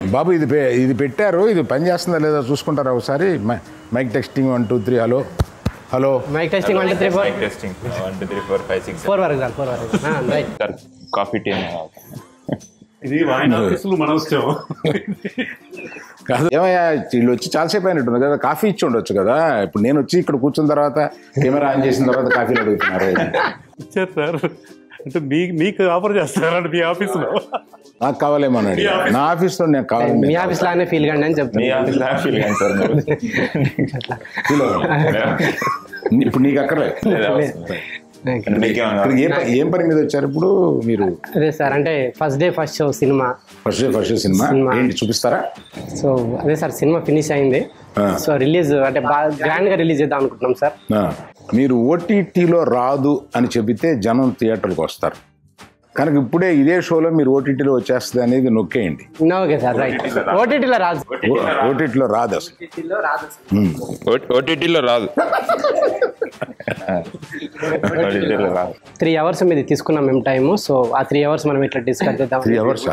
బాబు ఇది పె- ఇది పెట్టారు ఇది పని చేస్తుందా లేదా చూసుకుంటారా ఒకసారి mic- mic texting one two three hello hello mic testing one two three four testing one two three four five six four వరకు సార్ ఫోర్ వరకు రైట్ సార్ కాఫీ టీ ఇది ఆయన ఆఫీసులో మనం వచ్చాము కాదు ఏమయ్యా వీళ్ళు వచ్చి చాలాసేపు అయినట్టుంది కదా కాఫీ ఇచ్చి ఉండొచ్చు కదా ఇప్పుడు నేను వచ్చి ఇక్కడ కూర్చున్న తర్వాత కెమెరా ఆన్ చేసిన తర్వాత కాఫీలు అడుగుతున్నారు ఇచ్చారు సార్ అంటే మీ మీకు ఆఫర్ చేస్తారండి మీ ఆఫీసులో నాకు కావాలేమో అని అడిగాను. నా ఆఫీస్లో నేను మీ కావాలి ఆఫీస్ లానే ఫీల్ కండి అని మీ చెప్తాను ఆఫీస్ ఫీల్ కానీ సార్ మీరు ఫీల్ అవ్వను. ఇప్పుడు నీకు అక్కర్లే మీకేమన్నా ఇక్కడికి ఏం ప- ఏం పని మీద వచ్చారు ఇప్పుడు మీరు అదే సార్ అంటే first day first show cinema first day first day cinema cinema. ఏంటి చూపిస్తారా సో అదే సార్ సినిమా ఫినిష్ అయింది ఆ. సో రిలీజ్ అంటే బాగా గ్రాండ్ గా రిలీజ్ చేద్దాం అనుకుంటున్నాం సార్ ఆ, మీరు ఓటీటీలో రాదు అని చెబితే జనం థియేటర్కి వస్తారు కనుక ఇప్పుడే ఇదే షోలో మీరు ఓటీటీలో వచ్చేస్తుంది అనేది నొక్కేయండి ఓకే సార్ రైట్ ఓటీటీలో రాదు ఓటీటీలో రాదు అసలు ఓటీటీలో రాదు ఓటీటీలో రాదు త్రీ అవర్స్ మీద తీసుకున్నాం మేము టైము సో ఆ త్రీ అవర్స్ మనం ఇట్లా డిస్కస్ చేద్దాం త్రీ అవర్స్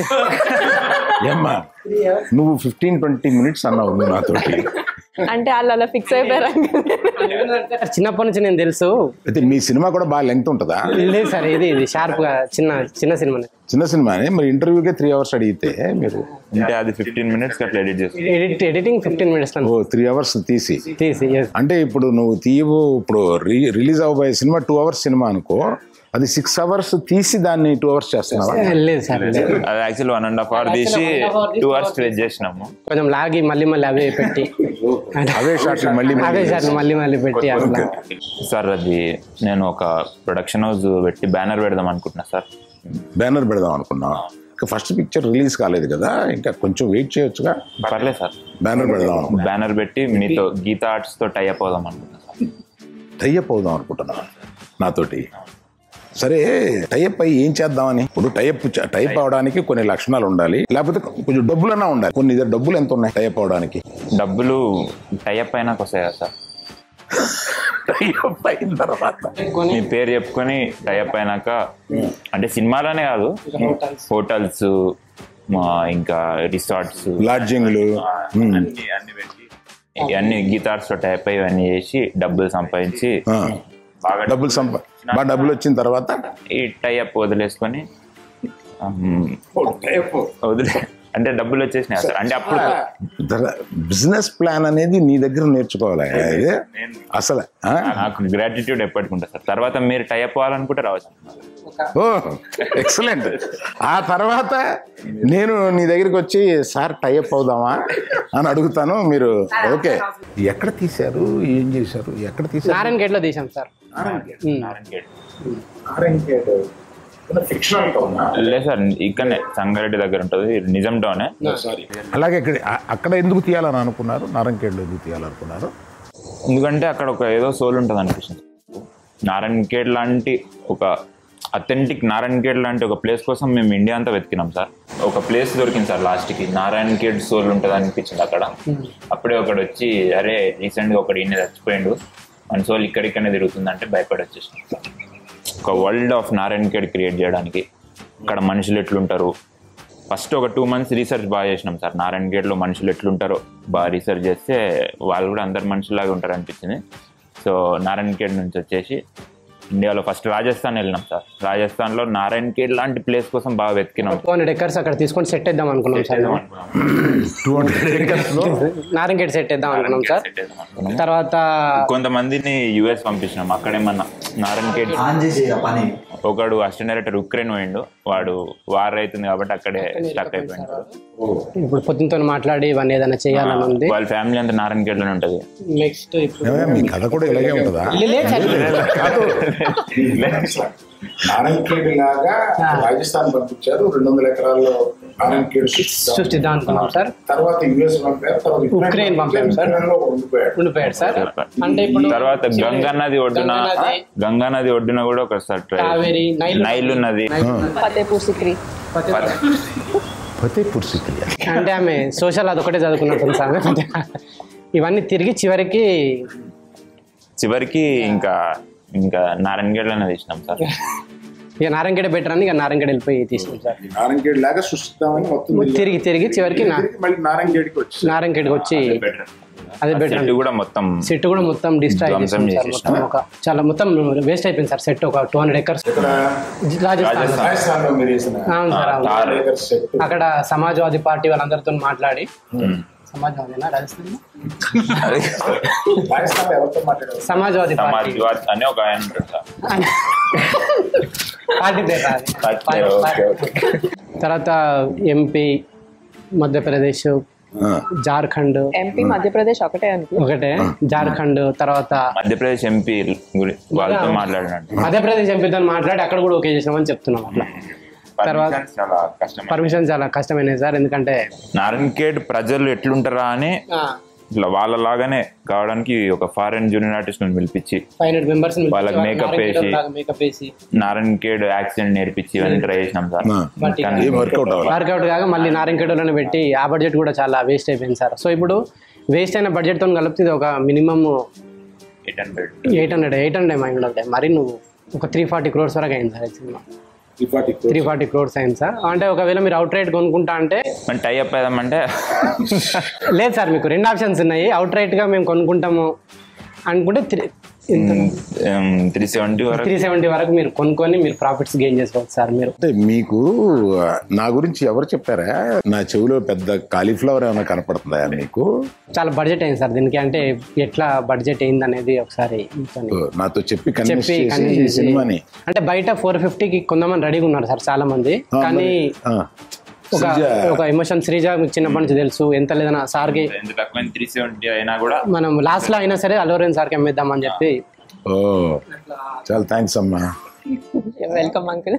ఏమ్మా నువ్వు ఫిఫ్టీన్ ట్వంటీ మినిట్స్ అన్నావు నువ్వు నాతోటి అంటే వాళ్ళు అలా ఫిక్స్ అయిపోయారు చిన్నప్పటి నుంచి నేను తెలుసు అయితే మీ సినిమా కూడా బాగా లెంగ్త్ ఉంటుందా లేదు సార్ ఇది ఇది షార్ప్ గా చిన్న చిన్న సినిమా చిన్న సినిమానే మరి ఇంటర్వ్యూకే త్రీ అవర్స్ అడిగితే మీరు అంటే అది ఫిఫ్టీన్ మినిట్స్ అట్లా ఎడిట్ చేస్తాం ఎడిట్ ఎడిటింగ్ ఫిఫ్టీన్ మినిట్స్ ఓ త్రీ అవర్స్ తీసి తీసి yes. అంటే ఇప్పుడు నువ్వు తీయవు ఇప్పుడు రి- రిలీజ్ అవ్వబోయే సినిమా టూ అవర్స్ సినిమా అనుకో అది సిక్స్ అవర్స్ తీసి దాన్ని టూ అవర్స్ చేస్తున్నావా లేదు సార్ లేదు అది actual one and half hour తీసి టూ అవర్స్ స్ట్రెచ్ చేసినాము కొంచెం లాగి మళ్ళీ మళ్ళీ అవే పెట్టి అవే షాట్లు మళ్ళీ అవే సార్ మళ్ళీ మళ్ళీ పెట్టి అట్లా సార్ అది నేను ఒక ప్రొడక్షన్ హౌస్ పెట్టి బ్యానర్ పెడదాం అనుకుంటున్నా సార్ బ్యానర్ పెడదాం అనుకున్నా ఇంకా ఫస్ట్ పిక్చర్ రిలీజ్ కాలేదు కదా ఇంకా కొంచెం వెయిట్ చేయొచ్చుగా పర్లేదు సార్ బ్యానర్ పెడదాం అనుకున్నా బ్యానర్ పెట్టి మీతో గీతా ఆర్ట్స్ తో టైఅప్ అవుదాం అనుకుంటున్నా సార్ టైఅప్ అవుదాం అనుకుంటున్నా నాతోటి సరే టైఅప్ అయ్యి ఏం చేద్దామని ఇప్పుడు టైఅప్ టైప్ అవడానికి కొన్ని లక్షణాలు ఉండాలి లేకపోతే కొంచెం డబ్బులన్నా ఉండాలి కొన్ని దగ్గర డబ్బులు ఎంత ఉన్నాయి టైప్ అవడానికి డబ్బులు టైఅప్ అయినాక వస్తాయి కదా సార్ టైఅప్ అయిన తర్వాత మీ పేరు చెప్పుకొని టైఅప్ అయినాక అంటే సినిమాలోనే కాదు హోటల్స్ ఇంకా రిసార్ట్స్ లాడ్జింగ్లు ఉమ్, అన్ని అన్ని పెట్టి ఇవన్నీ గీతార్స్ తో టైప్ అయ్యి ఇవన్నీ చేసి డబ్బులు సంపాదించి ఆ. బాగా డబ్బులు సంపా బాగా డబ్బులు వచ్చిన తర్వాత ఈ టైఅప్ వదిలేసుకొని ఉమ్, వదిలే అంటే డబ్బులు వచ్చేసినాయి సార్ అంటే అప్పుడు బిజినెస్ ప్లాన్ అనేది నీ దగ్గర నేర్చుకోవాలి ఇది అసలు ఆ? నాకు గ్రాటిట్యూడ్ ఎప్పటికి ఉంటుంది సార్ తర్వాత మీరు టైఅప్ అవ్వాలనుకుంటే రావచ్చు ఓ ఎక్సలెంట్ ఆ తర్వాత నేను నీ దగ్గరికి వచ్చి సార్ టైఅప్ అవుదామా అని అడుగుతాను మీరు ఓకే ఎక్కడ తీశారు ఏం చేశారు ఎక్కడ తీశారు నారాయణ గేట్ లో తీసాం సార్ ఉమ్. లేదు సార్ ఇక్కడనే సంగారెడ్డి దగ్గర ఉంటుంది నిజం టౌనే అలాగే ఇక్కడ అ- అక్కడ ఎందుకు తీయాలని అనుకున్నారు నారంకేడ్లో ఎందుకు తీయాలనుకున్నారు ఎందుకంటే అక్కడ ఒక ఏదో సోల్ ఉంటుంది అనిపిస్తుంది నారాయణ ఖేడ్ లాంటి ఒక అథెంటిక్ నారాయణ ఖేడ్ లాంటి ఒక ప్లేస్ కోసం మేము ఇండియా అంతా వెతికినాం సార్ ఒక ప్లేస్ దొరికింది సార్ లాస్ట్కి నారాయణ ఖేడ్ సోల్ ఉంటుంది అనిపించింది అక్కడ అప్పుడే ఒకడు వచ్చి అరే రీసెంట్గా ఒకడు ఈయన చచ్చిపోయిండు మన సోల్ ఇక్కడిక్కడనే తిరుగుతుందంటే భయపడి వచ్చేసినాం సార్ ఒక world of Narayan Khed create చేయడానికి అక్కడ మనుషులు ఎట్లుంటారు ఫస్ట్ ఒక టూ మంత్స్ రీసెర్చ్ బాగా చేసినాం సార్ నారాయణ గేట్లో మనుషులు ఎట్లుంటారో బాగా రీసెర్చ్ చేస్తే వాళ్ళు కూడా అందరు మనుషులాగా ఉంటారు అనిపించింది సో నారాయణ ఖేడ్ నుంచి వచ్చేసి ఇండియాలో ఫస్ట్ రాజస్థాన్ వెళ్ళినాం సార్ రాజస్థాన్లో నారాయణ ఖేడ్ లాంటి ప్లేస్ కోసం బాగా వెతికినాం టూ హండ్రెడ్ ఎకర్స్ అక్కడ తీసుకొని సెట్ చేద్దాం అనుకున్నాం సార్ మేము. టూ హండ్రెడ్ ఏకర్స్లో నారాయణ గేట్ సెట్ చేద్దాం అనుకున్నాం సార్ తర్వాత కొంతమందిని యుఎస్ పంపించినాం అక్కడేమన్నా నారాయణ ఖేడ్ ఆన్ చేసి ఆ పని ఒకడు అసిస్టెంట్ డైరెక్టర్ ఉక్రెయిన్ పోయిండు వాడు వార్ అవుతుంది కాబట్టి అక్కడే స్టక్ అయిపోయిండు ఇప్పుడు పొద్దుతో మాట్లాడి ఇవన్నీ ఏదైనా చేయాలని ఉంది వాళ్ళ ఫ్యామిలీ అంతా నారాయణ ఖేడ్లోనే ఉంటుంది నెక్స్ట్ ఇప్పుడు ఏమయ్య, మీ కథ కూడా ఇలాగే ఉంటుందా లేదు సార్ కాదు నారాయణఖేడ్ లాగా రాజస్థాన్ పంపించారు రెండు వందల ఎకరాల్లో నారాయణఖేడ్ సృష్టిద్దాం అనుకున్నాం సార్ తర్వాత యుఎస్ పంపారు తర్వాత ఉక్రెయిన్ పంపారు సార్. ఉక్రెయిన్లో ఉండిపోయాడు ఉండిపోయాడు సార్ అంటే ఇప్పుడు తర్వాత గంగా నది ఒడ్డున గంగా నది, గంగా నది ఒడ్డున కూడా ఒకసారి try కావేరి, నైల్ నైల్ ఉన్నది ఫతేపూర్ సిక్రీ ఫతేపూర్ సిక్రియా అంటే ఆమె సోషల్ అదొకటే చదువుకున్నట్టుంది సార్ ఇవన్నీ తిరిగి చివరికి చివరికి ఇంకా ఇంకా నారాయణగఢ్లోనే తీసినాం సార్ ఇక నారాయణగడ బెటర్ అని ఇక నారాయణగడ వెళ్ళిపోయి తీసుకున్నాం సార్ నారాయణగేడ్ లాగా సృష్టిద్దామని మొత్తం తిరిగి- తిరిగి తిరిగి చివరికి నా తిరిగి మళ్ళీ నారాయణగేడ్కి వచ్చి నారాయణగడ్కి వచ్చి అదే బెటర్ సెట్ కూడా మొత్తం సెట్ కూడా మొత్తం డిస్ట్రాయ్ ధ్వంసం చేసింది సార్ మొత్తం ఒక చాలా మొత్తం వేస్ట్ అయిపోయింది సార్ సెట్ ఒక టూ హండ్రెడ్ ఎకర్స్ ఇక్కడ రాజస్థాన్ రాజస్థాన్లో మీరు వేసిన అవును సార్ అవును తార్ acres set. అక్కడ సమాజ్వాదీ పార్టీ వాళ్ళందరితో మాట్లాడి సమాజ్వాదీనా రాజస్థాన్ రాజస్థాన్లో ఎవరితో మాట్లాడారు సమాజ్వాదీ పార్టీ సమాజ్వాద్ అని ఒక ఆయన ఉంటాడు సార్ పార్టీ పేరు అది. Party, party- okay, party. తర్వాత ఎంపీ మధ్యప్రదేశ్ ఆ, జార్ఖండ్ ఎంపీ మధ్యప్రదేశ్ ఒకటే అనుకో ఒకటే జార్ఖండ్ తర్వాత మధ్యప్రదేశ్ ఎంపీ గురి వాళ్ళతో మాట్లాడినట్టు మధ్యప్రదేశ్ ఎంపీతో మాట్లాడి అక్కడ కూడా ఓకే చేసినామని చెప్తున్నాం అట్లా తర్వాత Permissions చాలా కష్టం పర్మిషన్ చాలా కష్టమైనది సార్ ఎందుకంటే నారాయణఖేడ్ ప్రజలు ఎట్లుంటారా అని ఇట్లా వాళ్ళలాగానే కావడానికి ఒక ఫారెన్ జూనియర్ ఆర్టిస్ట్ పిలిపించి ఫైవ్ హండ్రెడ్ మెంబర్స్ వాళ్ళకి makeup వేసి. మేకప్ వేసి నారాయణఖేడ్ యాక్సిడెంట్ నేర్పించి ఇవన్నీ ట్రై చేసినాం సార్ ఆ. బట్ కానీ ఏం వర్కౌట్ అవ్వాలి వర్కౌట్ కాగా మళ్ళీ నారాయణఖేడ్లోనే పెట్టి ఆ బడ్జెట్ కూడా చాలా వేస్ట్ అయిపోయింది సార్ సో ఇప్పుడు వేస్ట్ అయిన బడ్జెట్తో కలిపితే ఇది ఒక minimum eight hundred eight hundred eight hundred mind ఉంటాయి మరి నువ్వు ఒక త్రీ ఫార్టీ క్రోర్స్ వరకు అయింది సార్ ఈ సినిమా ఇప్పటి త్రీ ఫార్టీ క్రోర్స్ అయింది సార్ అంటే ఒకవేళ మీరు అవుట్ రైట్ కొనుక్కుంటా అంటే మనం టై అప్ అయ్యామంటే లేదు సార్ మీకు రెండు ఆప్షన్స్ ఉన్నాయి అవుట్ రైట్గా మేము కొనుక్కుంటాము అనుకుంటే త్రీ త్రీ సెవెంటీ వరకు త్రీ సెవెంటీ వరకు మీరు కొనుక్కొని మీరు ప్రాఫిట్స్ గెయిన్ చేసుకోవచ్చు సార్ మీరు అంటే మీకు ఆ, నా గురించి ఎవరు చెప్పారా నా చెవిలో పెద్ద కాలీఫ్లవర్ ఏమైనా కనపడుతుందా మీకు చాలా బడ్జెట్ అయింది సార్ దీనికి అంటే ఎట్లా బడ్జెట్ అయింది అనేది ఒకసారి మీతోని ఓ, నాతో చెప్పి కన్విన్స్ చెప్పి చేసి convince ఈ చేసి- సినిమాని అంటే బయట ఫోర్ ఫిఫ్టీకి కొంతమంది రెడీగా ఉన్నారు సార్ చాలా మంది ఆ, కానీ మరి, ఆ, ఒక శ్రీజ, ఒక ఎమోషన్ శ్రీజ మీకు చిన్నప్పటి నుంచి తెలుసు ఎంత లేదన్నా సార్కి ఎంత తక్కువ త్రీ సెవెంటీ అయినా కూడా మనం లాస్ట్ లో అయినా సరే అలోరెన్ సార్కి అమ్మేద్దామని చెప్పి ఓ చాలా థ్యాంక్స్ అమ్మా వెల్కమ్ అంకుల్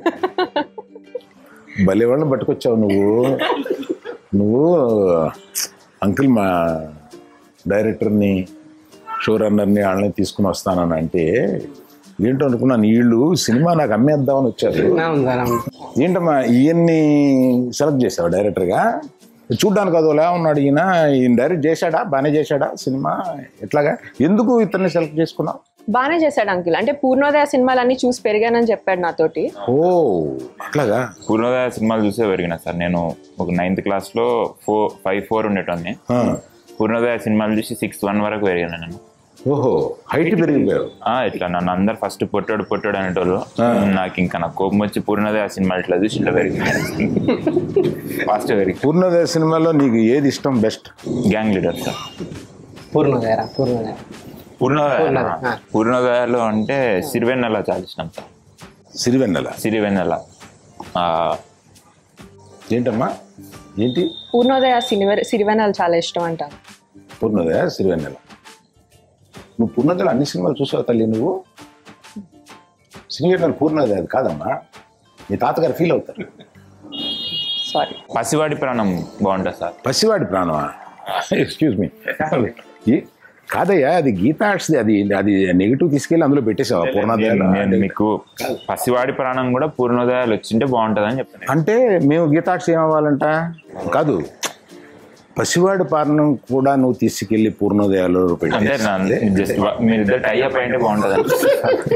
భలే వాళ్ళని పట్టుకొచ్చావు నువ్వు నువ్వు అంకుల్ మా డైరెక్టర్ని షో రన్నర్ని వాళ్ళని తీసుకుని వస్తానని అంటే ఏంటో అనుకున్నాను వీళ్ళు సినిమా నాకు అమ్మేద్దామని వచ్చారు అవును సార్ అవును ఏంటమ్మా ఈయన్ని సెలెక్ట్ చేసావు డైరెక్టర్గా చూడ్డానికి అదోలా ఉన్నాడు ఈయన ఈయన డైరెక్ట్ చేశాడా బాగానే చేశాడా సినిమా ఎట్లాగా ఎందుకు ఇతన్ని సెలెక్ట్ చేసుకున్నావు బాగానే చేశాడు అంకుల్ అంటే పూర్ణోదయ సినిమాలన్నీ చూసి పెరిగానని చెప్పాడు నాతోటి ఓ అట్లాగా పూర్ణోదయ సినిమాలు చూసే పెరిగిన సార్ నేను ఒక నైన్త్ క్లాస్ లో ఫోర్ ఫైవ్ ఫోర్ ఉండేటోని ఆ. పూర్ణోదయ సినిమాలు చూసి సిక్స్ వన్ వరకు పెరిగాను నేను ఓహో హైట్ పెరిగిపోయావు ఆ, ఇట్లా నన్ను అందరు ఫస్ట్ పొట్టాడు పొట్టాడు అనేటోళ్ళు నాకు ఇంకా నాకు కోపం వచ్చి పూర్ణోదయ సినిమా ఇట్లా చూసి ఇట్లా పెరిగింది ఫాస్ట్ పెరిగి పూర్ణోదయ సినిమాలో నీకు ఏది ఇష్టం best gang leader sir Purnodaya Purnodaya Purnodaya Purnodaya, ఆ. పూర్ణోదయలో అంటే సిరివెన్నెల చాలా ఇష్టం సార్ సిరివెన్నెల సిరివెన్నెల ఆ, ఏంటమ్మా ఏంటి పూర్ణోదయ సినిమా సిరివెనల్ చాలా ఇష్టం అంటారు పూర్ణోదయ సిరివెన్నెల నువ్వు పూర్ణోదయలో అన్ని సినిమాలు చూసావు తల్లి నువ్వు సిరివెన్నెల పూర్ణోదయ అది కాదమ్మా మీ తాతగారు ఫీల్ అవుతారు సారీ పసివాడి ప్రాణం బాగుంటుంది సార్ పసివాడి ప్రాణమా ఎక్స్క్యూజ్ మీ కాదయ్యా అది గీతా ఆర్ట్స్ది అది అది నెగిటివ్ తీసుకెళ్ళి అందులో పెట్టేసావా నేను పూర్ణోదయ మీకు పసివాడి ప్రాణం కూడా పూర్ణోదయాలు వచ్చింటే బాగుంటుంది అని చెప్తాను అంటే మేము గీతాక్షి ఏమవ్వాలంట కాదు పసివాడి పాలనం కూడా నువ్వు తీసుకెళ్లి పూర్ణోదయాలు అంటే పెట్టి జస్ట్ మీరిద్దరు టై అప్ అయింటే బాగుంటుంది అని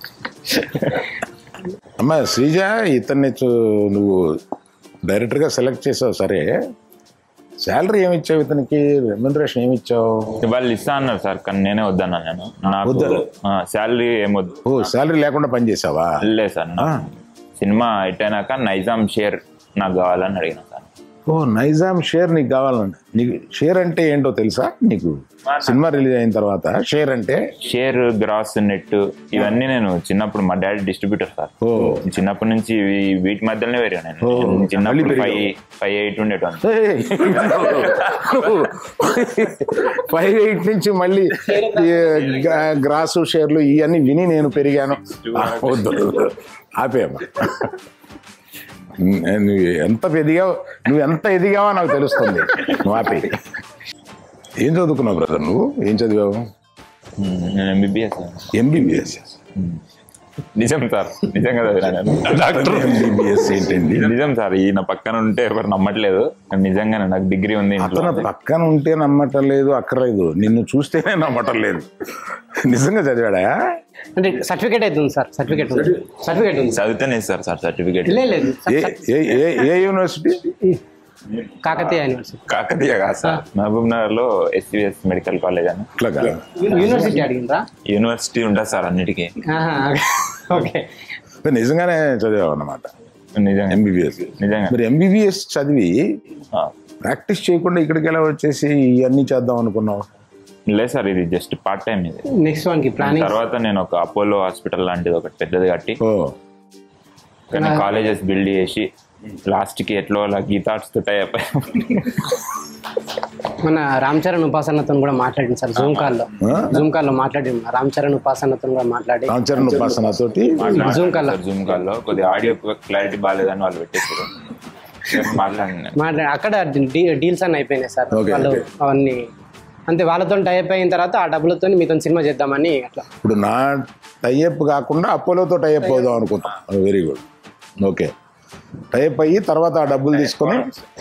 అమ్మ శ్రీజ ఇతన్ని చూ- నువ్వు డైరెక్టర్గా సెలెక్ట్ చేసావు సరే శాలరీ ఏమి ఇచ్చావు ఇతనికి రెమ్యునరేషన్ ఏమి ఇచ్చావు వాళ్ళు ఇస్తా అన్నారు సార్ కానీ నేనే వద్దన్నా నేను నాకు వద్దా? శాలరీ ఏమొద్దు ఓ శాలరీ లేకుండా పని చేసావా లేదు సార్ నాకు సినిమా హిట్ అయినాక నైజాం షేర్ నాకు కావాలని అడిగిన సార్ ఓ నైజాం షేర్ నీకు కావాలండి నీకు షేర్ అంటే ఏంటో తెలుసా నీకు సినిమా రిలీజ్ అయిన తర్వాత షేర్ అంటే షేర్ గ్రాస్ నెట్ ఇవన్నీ నేను చిన్నప్పుడు మా డాడీ డిస్ట్రిబ్యూటర్ సార్ ఓ చిన్నప్పటి నుంచి ఇవి- వీటి మధ్యలోనే పెరిగాను నేను ఓ, మళ్ళీ చిన్నప్పుడు పెరిగావు. ఫైవ్ ఫైవ్ ఎయిట్ ఉండేటోని ఫైవ్ ఎయిట్ నుంచి మళ్ళీ ఈ గ్రా- గ్రాసు షేర్లు ఇవన్నీ విని నేను పెరిగాను వద్దు వద్దు. ఆపేయమ్మా నువ్వు ఎంత ఎదిగావు నువ్వు ఎంత ఎదిగావో నాకు తెలుస్తుంది నువ్వు ఆపే ఏం చదువుకున్నావు బ్రదర్ నువ్వు ఏం చదివావు నేను ఎంబీబీఎస్ ఎంబీబీఎస్ నిజం సార్ నిజంగా చదివాను డాక్టర్ ఎంబీబీఎస్ ఏంటండి నిజం సార్ ఈయన పక్కన ఉంటే ఎవరు నమ్మట్లేదు నిజంగానే నాకు డిగ్రీ ఉంది ఇంట్లో అతను పక్కన ఉంటే నమ్మటం లేదు అక్కర్లేదు నిన్ను చూస్తేనే నమ్మటం లేదు నిజంగా చదివాడా అంటే సర్టిఫికేట్ అయితే ఉంది సార్ సర్టిఫికేట్ ఉంది సర్టిఫికేట్ ఉంది చదివితేనే ఇస్తారు సార్ సర్టిఫికేట్ లేదు లేదు A A- A- A university Kakatiya university Kakatiya కాదు సార్ మహబూబ్ నగర్ లో ఎస్విఎస్ మెడికల్ కాలేజ్ అని ఇట్లా కాదు. యూనివర్సిటీ అడిగిండ్రా యూనివర్సిటీ ఉంటుంది సార్ అన్నిటికీ ఆహా, ఓకే నిజంగానే చదివావు అన్నమాట నిజంగా ఎంబీబీఎస్ నిజంగా మరి ఎంబీబీఎస్ చదివి ఆ. ప్రాక్టీస్ చేయకుండా ఇక్కడికి ఎలా వచ్చేసి ఇవన్నీ చేద్దాం అనుకున్నావు లేదు సార్ ఇది జస్ట్ పార్ట్ టైం ఇది నెక్స్ట్ వన్ కి ప్లానింగ్ తర్వాత నేను ఒక అపోలో హాస్పిటల్ లాంటిది ఒకటి పెద్దది కట్టి ఓ కానీ కాలేజెస్ బిల్డ్ చేసి లాస్ట్ కి ఎట్లో అలా గీతార్ట్స్ తో టైప్ మన రామ్ చరణ్ ఉపాసనతో కూడా మాట్లాడింది సార్ జూమ్ కాల్లో ఆ? జూమ్ కాల్లో మాట్లాడి రామ్ చరణ్ ఉపాసనతో కూడా మాట్లాడి రామచరణ్ ఉపాసన తోటి Zoom call లో. జూమ్ కాల్ లో కొద్దిగా ఆడియో క్లారిటీ బాగాలేదని వాళ్ళు పెట్టేసారు మాట్లాడిన మాట్లాడి అక్కడ డీ- డీల్స్ అన్ని అయిపోయినాయి సార్ Okay, వాళ్ళు okay. అవన్నీ అంతే వాళ్ళతో టైప్ అయిన తర్వాత ఆ డబ్బులతో మీతో సినిమా చేద్దామని అట్లా ఇప్పుడు నా టైఅప్ కాకుండా అపోలోతో టైఅప్ అవుదాం అనుకుంటాం వెరీ గుడ్ ఓకే టైఅప్ అయ్యి తర్వాత ఆ డబ్బులు తీసుకొని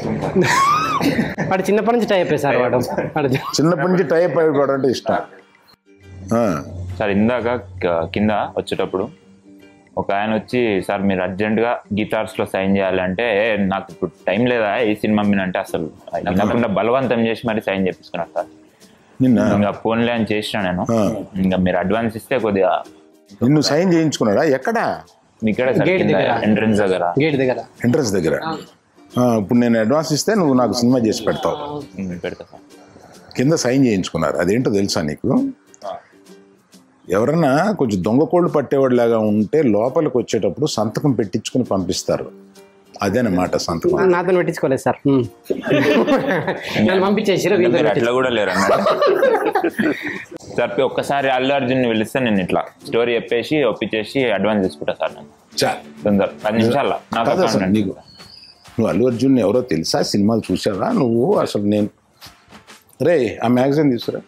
వాడు చిన్నప్పటి నుంచి టైప్ సార్ వాడు వాడు చిన్నప్పటి నుంచి టైఅప్ అయిపోవడం అంటే ఇష్టం ఆ, సార్ ఇందాక క- కింద వచ్చేటప్పుడు ఒక ఆయన వచ్చి సార్ మీరు అర్జెంటుగా గీతార్స్ లో సైన్ చేయాలంటే "ఏ, నాకు ఇప్పుడు టైం లేదా ఈ సినిమా మీద అంటే అసలు వినకుండా బలవంతం చేసి మరి సైన్ చేపించుకున్నారు సార్ నిన్న ఇంకా ఫోన్లే అని చేసిన నేను ఆ. ఇంకా మీరు అడ్వాన్స్ ఇస్తే కొద్దిగా నిన్ను సైన్ చేయించుకున్నాడా ఎక్కడా ఇక్కడే సార్ Gate కింద దగ్గర. ఎంట్రన్స్ దగ్గర గేట్ దగ్గర ఎంట్రన్స్ దగ్గర ఆ, ఇప్పుడు నేను అడ్వాన్స్ ఇస్తే నువ్వు నాకు సినిమా చేసి పెడతావు ఉమ్, పెడతా సార్ కింద సైన్ చేయించుకున్నారు అదేంటో తెలుసా నీకు ఎవరన్నా కొంచెం దొంగ కోళ్ళు పట్టేవాడిలాగా ఉంటే లోపలికి వచ్చేటప్పుడు సంతకం పెట్టించుకుని పంపిస్తారు అదేనమాట సంతకం నాతో పెట్టించుకోలేదు సార్ హ్మ్. నన్ను పంపించేసారు వీళ్ళతో మీరు పెట్టించు- అట్లా కూడా లేరు అన్నమాట సార్ ఒక్కసారి అల్లు అర్జున్ పిలిస్తే నేను ఇట్లా స్టోరీ చెప్పేసి ఒప్పించేసి అడ్వాన్స్ తీసుకుంటా సార్ నేను చా తొందర పది నిమిషాల నాకు కాదు అసలు appointment. నీకు నువ్వు అల్లు అర్జున్ ఎవరో తెలుసా సినిమాలు చూసావా నువ్వు అసలు నేను రే ఆ మ్యాగజైన్ తీసుకురా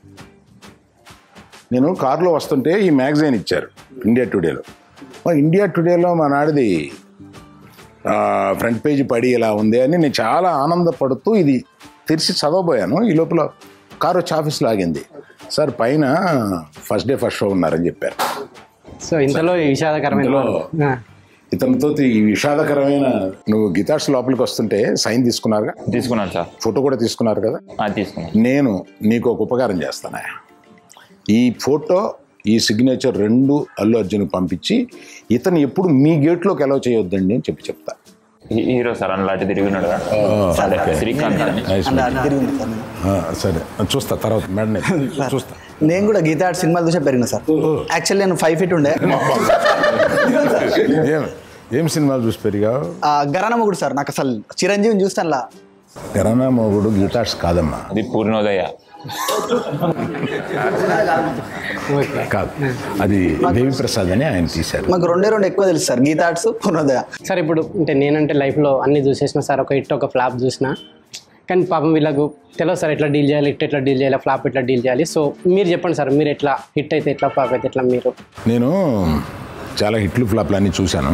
నేను కారులో వస్తుంటే ఈ మ్యాగజైన్ ఇచ్చారు ఇండియా టుడేలో మా ఇండియా టుడేలో మా నాడిది ఫ్రంట్ పేజీ పడి ఇలా ఉంది అని నేను చాలా ఆనందపడుతూ ఇది తెరిచి చదవబోయాను ఈ లోపల కారు వచ్చి ఆఫీస్లో ఆగింది సార్ పైన ఫస్ట్ డే ఫస్ట్ షో ఉన్నారని చెప్పారు సో ఇంతలో ఈ విషాదకరమైన ఇంతలో- ఆ. ఇతనితో ఈ విషాదకరమైన నువ్వు గిటార్స్ లోపలికి వస్తుంటే సైన్ తీసుకున్నారుగా తీసుకున్నాను సార్ ఫోటో కూడా తీసుకున్నారు కదా ఆ, తీసుకున్నాను నేను నీకు ఒక ఉపకారం చేస్తానా ఈ ఫోటో ఈ సిగ్నేచర్ రెండు అల్లు అర్జున్ పంపించి ఇతను ఎప్పుడు మీ గేట్లోకి ఎలా చేయొద్దండి అని చెప్పి చెప్తా హీ- హీరో సార్ అలాంటి తిరిగినాడు కదా. అదే, శ్రీకాంత్ అని అలా తిరిగింది సార్ నేను. ఆ, సరే చూస్తా తర్వాత మేడం చూస్తా నేను కూడా గీతా ఆర్ట్ సినిమాలు చూసే పెరిగిన సార్ యాక్చువల్లీ నేను ఫైవ్ ఫీట్ ఉండే ఏం ఏం సినిమాలు చూసి పెరిగావు ఆ, గరాన మొగుడు సార్ నాకు అసలు చిరంజీవిని చూస్తాను అలా గరానా మొగుడు గిటార్స్ కాదమ్మా అది పూర్ణోదయ ఓకే కాదు అది దేవిప్రసాద్ అని ఆయన తీశారు మాకు రెండే రెండు ఎక్కువ తెలుసు సార్ గీతా ఆర్ట్స్ పునోదయ సార్ ఇప్పుడు అంటే నేనంటే లైఫ్లో అన్ని చూసేసిన సార్ ఒక హిట్ ఒక ఫ్లాప్ చూసిన కానీ పాపం వీళ్ళకు తెలియదు సార్ ఎట్లా డీల్ చేయాలి హిట్ ఎట్లా డీల్ చేయాలి ఫ్లాప్ ఎట్లా డీల్ చేయాలి సో మీరు చెప్పండి సార్ మీరు ఎట్లా హిట్ అయితే ఎట్లా ఫ్లాప్ అయితే ఎట్లా మీరు నేను చాలా హిట్లు ఫ్లాప్లు అన్నీ చూశాను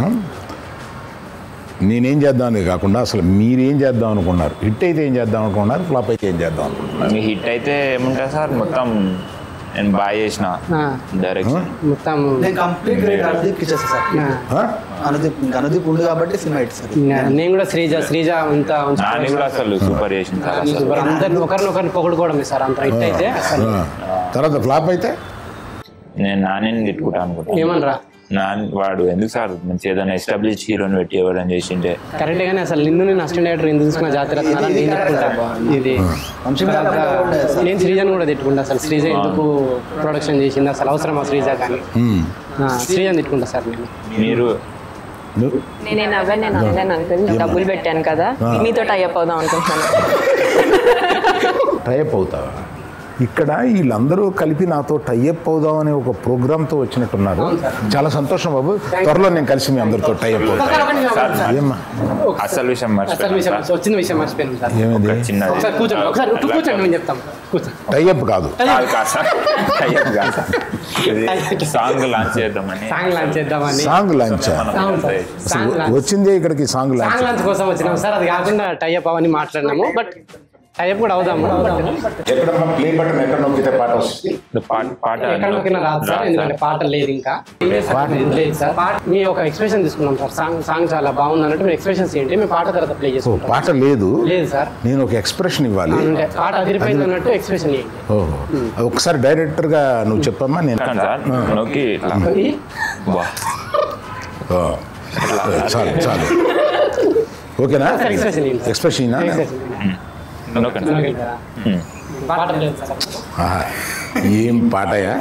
నేనేం చేద్దామని కాకుండా అసలు మీరేం చేద్దాం అనుకున్నారు హిట్ అయితే ఏం చేద్దాం అనుకున్నారు ఫ్లాప్ అయితే ఏం చేద్దాం అనుకుంటున్నారు మీ హిట్ అయితే ఏముంటుంది సార్ మొత్తం నేను బాగా చేసిన ఆ, డైరెక్షన్ మొత్తం నేను కంప్లీట్ అనుదీప్ ఇచ్చేస్తా సార్ ఆ, ఆ? అనుదీప్ ఇంకా అనుదీప్ ఉండు కాబట్టి సినిమా హిట్ సార్ నేను కూడా శ్రీజ శ్రీజ అంత నాని కూడా అసలు సూపర్ చేసింది సార్ అసలు అందరిని ఒకరినొకరిని పొగడుకోవడమే సార్ అంత హిట్ అయితే అసలు ఆ. తర్వాత ఫ్లాప్ అయితే నేను నానిని తిట్టుకుంటా అనుకుంటా ఏమనరా నాని వాడు ఎందుకు సార్ మంచి ఏదైనా ఎస్టాబ్లిష్ హీరోని పెట్టి ఎవరైనా చేసిండే కరెక్టే కానీ అసలు నిన్ను నేను అసిస్టెంట్ డైరెక్టర్ ఎందుకు తీసుకున్న జాతర రత్నాలు అని నేను తిట్టుకుంటా ఇది నేను శ్రీజను కూడా తిట్టుకుంటా అసలు శ్రీజ ఎందుకు ప్రొడక్షన్ చేసింది అసలు అవసరమా శ్రీజ కానీ మ్మ్. ఆ, శ్రీజని తిట్టుకుంటా సార్ నేను మీరు నువ్వు నేనే నవ్వే నేను అనలేను అంకుల్ డబ్బులు పెట్టాను కదా మీతో టైప్ అవుదాం అనుకుంటున్నాను టైప్ అవుతావా ఇక్కడ వీళ్ళందరూ కలిపి నాతో టైఅప్ అవుదాం అనే ఒక ప్రోగ్రామ్తో వచ్చినట్టున్నారు చాలా సంతోషం బాబు త్వరలో నేను కలిసి మీ అందరితో టైఅప్ అవుతాను ఏమ్మా అసలు విషయం అసలు మర్చిపోయాను విషయం సార్ వచ్చిన విషయం మర్చిపోయాను సార్ ఏమిది ఒక చిన్నది ఒకసారి కూర్చోండి ఒకసారి ఇటు కూర్చోండి మేము చెప్తాం కూర్చోండి టైఅప్ కాదు కాదు కాదు సార్ అయ్యో కాదు సార్. ఇది సాంగ్ లాంచ్ చేద్దామని సాంగ్ లాంచ్ చేద్దామని సాంగ్ లాంచ్ అవును సార్ సాంగ్ లాంచ్ వచ్చిందే ఇక్కడికి సాంగ్ లాంచ్ సాంగ్ లాంచ్ కోసం వచ్చినాం సార్ అది కాకుండా టైఅప్ అవన్నీ మాట్లాడినాము బట్ టైఅప్ కూడా అవుదాము ఎక్కడమ్మా ప్లే బటన్ ఎక్కడ నొక్కితే పాట వస్తుంది ఇది పాట పాట ఎక్కడ నొక్కినా రాదు సార్ ఎందుకంటే పాట లేదు ఇంకా లేదు సార్ పాట మీ ఒక ఎక్స్ప్రెషన్ తీసుకున్నాం సార్ సాంగ్ సాంగ్ చాలా బాగుంది అన్నట్టు మీరు ఎక్స్ప్రెషన్స్ ఏంటి మేము పాట తర్వాత ప్లే ఓ చేసుకుంటాం పాట లేదు లేదు సార్ నేను ఒక ఎక్స్ప్రెషన్ ఇవ్వాలి అంటే పాట అదిరిపోయింది అన్నట్టు ఎక్స్ప్రెషన్ ఏంటి ఓహో ఒకసారి డైరెక్టర్ గా నువ్వు చెప్పమ్మా నేను నొక్కాను సార్ నొక్కి ఇట్లా వా. ఓ, చాలు చాలు ఓకేనా ఒకసారి expression ఇవ్వండి. ఎక్స్ప్రెషన్ నొక్కండి సార్ ఉమ్. పాట లేదు సార్ ఏం పాటయా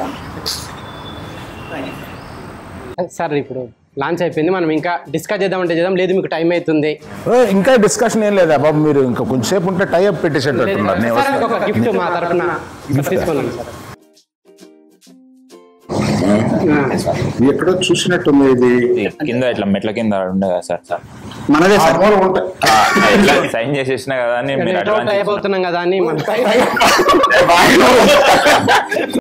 సార్ ఇప్పుడు లాంచ్ అయిపోయింది మనం ఇంకా డిస్కస్ చేద్దామంటే చేద్దాం లేదు మీకు టైం అవుతుంది ఓ, ఇంకా డిస్కషన్ ఏం లేదా బాబు మీరు ఇంకా కొంచెంసేపు ఉంటే టైఅప్ పెట్టేసేటట్టున్నారు నేను సార్ మీకు ఒక వస్తాను. గిఫ్ట్ మా తరఫున తీసుకున్నాం సార్ ఇది ఎక్కడో చూసినట్టుంది ఇది ఈ కింద ఇట్లా మెట్ల కింద ఉండే కదా సార్ సార్ మనదే ఆ సార్ మూల ఉంటాయి ఆ, ఇట్లా సైన్ చేసేసిన కదా అని మీరు టైప్ అడ్వాన్స్ అయిపోతున్నాం కదా అని మన